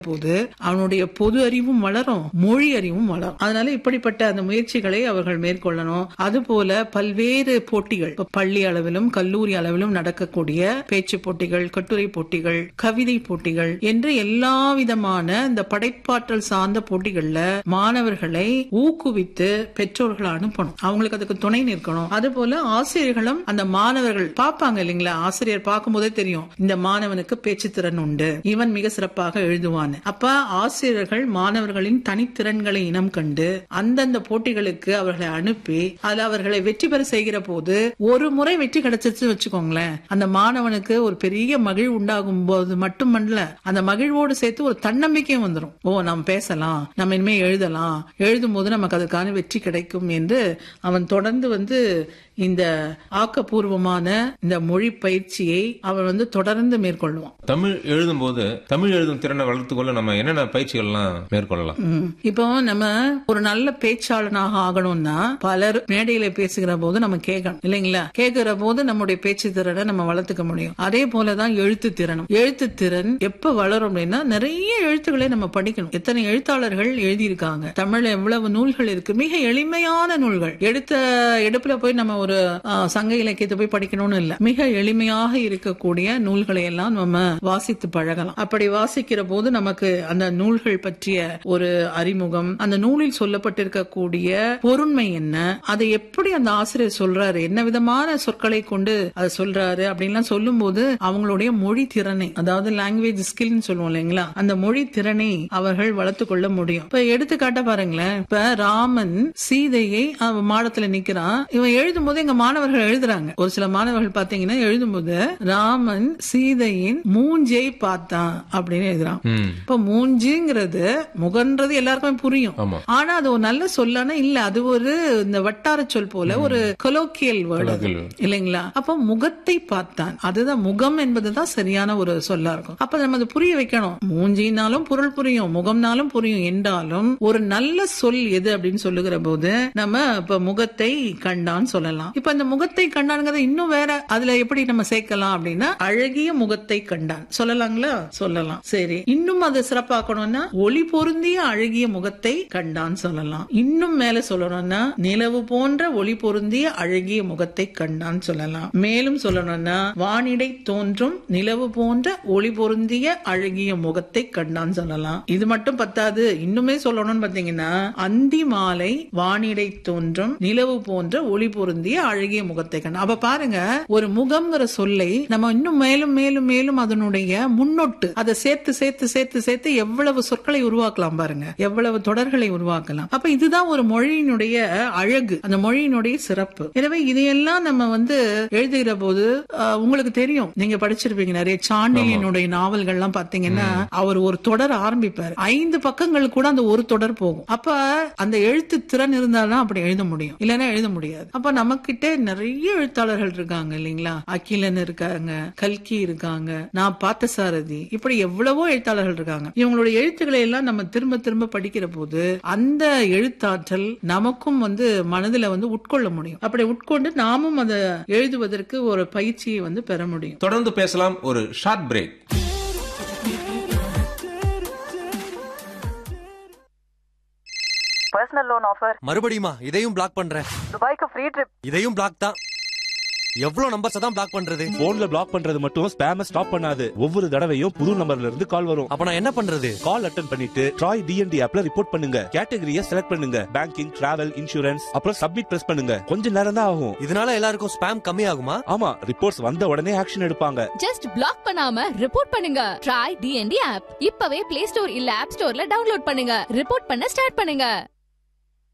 போது அவனுடைய பொது அறிவும் வளரும் மொழி அறிவும் வளரும் அதனால இப்படிப்பட்ட அந்த முயற்சிகளை அவர்கள் மேற்கொள்ளணும் அதுபோல பல்வேறு போட்டிகள் இப்ப பள்ளி அளவிலும் கல்லூரி அளவிலும் நடக்கக்கூடிய பேச்சு போட்டிகள் கட்டுரை போட்டிகள் கவிதை போட்டிகள் என்று எல்லா விதமான இந்த படைப்பாற்றல் சார்ந்த போட்டிகள்ல மாணவர்களை ஊக்குவித்து பெற்றோர்கள் அனுப்பணும் அவங்களுக்கு அதுக்கு துணை நிற்கணும் அதுபோல ஆசிரியர்களும் அந்த மாணவர்கள் பார்ப்பாங்க இல்லைங்களா ஆசிரியர் பார்க்கும்போதே தெரியும் இந்த மாணவனுக்கு பேச்சு திறன் உண்டு இவன் மிக சிறப்பாக எழுதுவான் அப்ப ஆசிரியர்கள் மாணவர்களின் தனித்திறன்களை இனம் கண்டு அந்தந்த போட்டிகளுக்கு அவர்களை அனுப்பி அதுல அவர்களை வெற்றி பெற செய்கிற போது ஒரு முறை வெற்றி கிடைச்சிச்சு வச்சுக்கோங்களேன் அந்த மாணவனுக்கு ஒரு பெரிய மகிழ்வு உண்டாகும் போது மட்டுமல்ல அந்த மகிழ்வோடு சேர்த்து ஒரு தன்னம்பிக்கையும் வந்துடும் ஓ நாம் பேசலாம் நம்ம இனிமே எழுதலாம் எழுதும் போது நமக்கு அதுக்கான வெற்றி கிடைக்கும் என்று அவன் தொடர்ந்து வந்து இந்த ஆக்கப்பூர்வமான இந்த மொழி பயிற்சியை அவன் வந்து தொடர்ந்து மேற்கொள்வான் தமிழ் எழுதும்போது தமிழ் எழுதும் திறனை வளர்த்துக்கொள்ள நம்ம என்னென்ன பயிற்சிகள்லாம் மேற்கொள்ளலாம் ம். இப்போ நம்ம ஒரு நல்ல பேச்சாளனாக ஆகணும்னா பலர் மேடையில பேசுகிற போது நம்ம கேட்கணும் இல்லைங்களா கேட்கிற போது நம்முடைய பேச்சு திறனை நம்ம வளர்த்துக்க முடியும் அதே போலதான் எழுத்து திறனும் எழுத்து திறன் எப்ப வளரும் அப்படின்னா நிறைய எழுத்துக்களை நம்ம படிக்கணும் எத்தனை எழுத்தாளர்கள் எழுதியிருக்காங்க தமிழ்ல எவ்வளவு நூல்கள் இருக்கு மிக எளிமையான நூல்கள் எடுத்த எடுப்புல போய் நம்ம ஒரு ஆ, சங்க இலக்கியத்தை போய் படிக்கணும்னு இல்ல மிக எளிமையாக இருக்கக்கூடிய நூல்களை எல்லாம் நம்ம வாசித்து பழகலாம் அப்படி வாசிக்கிற போது நமக்கு அந்த நூல்கள் பற்றிய ஒரு அறிமுகம் அந்த நூலில் சொல்லப்பட்டிருக்கக்கூடிய பொருண்மை என்ன அதை எப்படி அந்த ஆசிரியர் சொல்றாரு என்ன விதமான சொற்களை கொண்டு அதை சொல்றாரு அப்படின்லாம் சொல்லும் போது அவங்களுடைய மொழி திறனை அதாவது லாங்குவேஜ் ஸ்கில்னு சொல்லுவோம் இல்லைங்களா அந்த மொழி திறனை அவர்கள் வளர்த்து கொள்ள முடியும் இப்ப எடுத்துக்காட்ட பாருங்களேன் இப்ப ராமன் சீதையை அவன் மாடத்துல நிக்கிறான் இவன் எழுதும் போது எங்க மாணவர்கள் எழுதுறாங்க ஒரு சில மாணவர்கள் பாத்தீங்கன்னா எழுதும்போது ராமன் சீதையின் மூஞ்சை பார்த்தான் அப்படின்னு எழுதுறான் ம் இப்ப மூஞ்சிங்கிறது முகன்றது எல்லாருக்குமே புரியும் ஆமா ஆனா அது ஒரு நல்ல சொல்லான இல்ல அது ஒரு இந்த வட்டார சொல் போல ஒரு கொலோக்கியல் வேர்டு Colloquial word. இல்லைங்களா அப்ப முகத்தை பார்த்தான் அதுதான் முகம் என்பதுதான் சரியான ஒரு சொல்லா இருக்கும் அப்ப நம்ம அதை புரிய வைக்கணும் மூஞ்சினாலும் பொருள் புரியும் முகம்னாலும் புரியும் என்றாலும் ஒரு நல்ல சொல் எது அப்படின்னு சொல்லுகிற போது நம்ம இப்ப முகத்தை கண்டான்னு சொல்லலாம் இப்ப அந்த முகத்தை கண்டான்ங்கிறத இன்னும் வேற அதுல எப்படி நம்ம சேர்க்கலாம் அப்படின்னா அழகிய முகத்தை கண்டான் சொல்லலாங்களா சொல்லலாம் சரி இன்னும் அதை சிறப்பாக்கணும்னா ஒளி பொருந்திய அழகிய முகத்தை கண்டான் சொல்லலாம் இன்னும் மேல சொல்லணும்னா நிலவு போன்ற ஒளி பொருந்திய அழகிய முகத்தை கண்டான் சொல்லலாம் மேலும் சொல்லணும்னா வானிடை தோன்றும் நிலவு போன்ற ஒளி பொருந்திய அழகிய முகத்தை கண்டான் சொல்லலாம் இது மட்டும் பத்தாது இன்னுமே சொல்லணும்னு பாத்தீங்கன்னா அந்தி மாலை வானிடை தோன்றும் நிலவு போன்ற ஒளி பொருந்திய அழகிய முகத்தை கண்டான் அப்ப பாருங்க ஒரு முகம்ங்கிற சொல்லை நம்ம இன்னும் மேலும் மேலும் மேலும் அதனுடைய முன்னொட்டு அதை சேர்த்து சேர்த்து சேர்த்து சேர்த்து எவ்வளவு சொற்களை உருவாக்கலாம் பாருங்க எவ்வளவு தொடர்களை உருவாக்கலாம் அப்ப இதுதான் ஒரு மொழியினுடைய அழகு அந்த மொழியினுடைய சிறப்பு எனவே இதையெல்லாம் நம்ம வந்து எழுதுகிற போது அஹ், உங்களுக்கு தெரியும் நீங்க படிச்சிருப்பீங்க நிறைய சாண்டிலியனுடைய நாவல்கள்லாம் பாத்தீங்கன்னா அவர் ஒரு தொடர் ஆரம்பிப்பார் ஐந்து பக்கங்கள் கூட அந்த ஒரு தொடர் போகும் அப்ப அந்த எழுத்து திறன் இருந்தால்தான் அப்படி எழுத முடியும் இல்லைன்னா எழுத முடியாது அப்ப நமக்கிட்ட நிறைய எழுத்தாளர்கள் இருக்காங்க இல்லைங்களா அகிலன் இருக்காங்க கல்கி இருக்காங்க நான் பார்த்த சாரதி இப்படி எவ்வளவோ எழுத்தாளர்கள் இருக்காங்க இவங்களுடைய எழுத்துக்களை எல்லாம் நம்ம திரும்ப திரும்ப படிக்கிற போது அந்த எழுத்தாற்றல் நமக்கும் வந்து மனதுல வந்து உட்கொள்ள முடியும் அப்படி உட்கொண்டு நாமும் அதை எழுதுவதற்கு ஒரு பயிற்சியை வந்து பெற முடியும் தொடர்ந்து பேசலாம் ஒரு short break personal loan offer மறுபடியுமா இதையும் பிளாக் பண்றேன் துபாய்க்கு ஃப்ரீ ட்ரிப் இதையும் பிளாக் தான் எவ்வளவு நம்பர்ஸ் தான் பிளாக் பண்றது போன்ல பிளாக் பண்றது மட்டும் ஸ்பேம ஸ்டாப் பண்ணாது ஒவ்வொரு தடவையும் புது நம்பர்ல இருந்து கால் வரும் அப்ப நான் என்ன பண்றது கால் அட்டன் பண்ணிட்டு ட்ராய் டிஎன்டி ஆப்ல ரிப்போர்ட் பண்ணுங்க கேட்டகரியை செலக்ட் பண்ணுங்க பேங்கிங் டிராவல் இன்சூரன்ஸ் அப்புறம் சப்மிட் பிரஸ் பண்ணுங்க கொஞ்ச நேரம் தான் ஆகும் இதனால எல்லாருக்கும் ஸ்பேம் கம்மி ஆகுமா ஆமா ரிப்போர்ட்ஸ் வந்த உடனே ஆக்ஷன் எடுப்பாங்க ஜஸ்ட் பிளாக் பண்ணாம ரிப்போர்ட் பண்ணுங்க ட்ரை டிஎன்டி ஆப் இப்பவே பிளே ஸ்டோர் இல்ல ஆப் ஸ்டோர்ல டவுன்லோட் பண்ணுங்க ரிப்போர்ட் பண்ண ஸ்டார்ட் பண்ணுங்க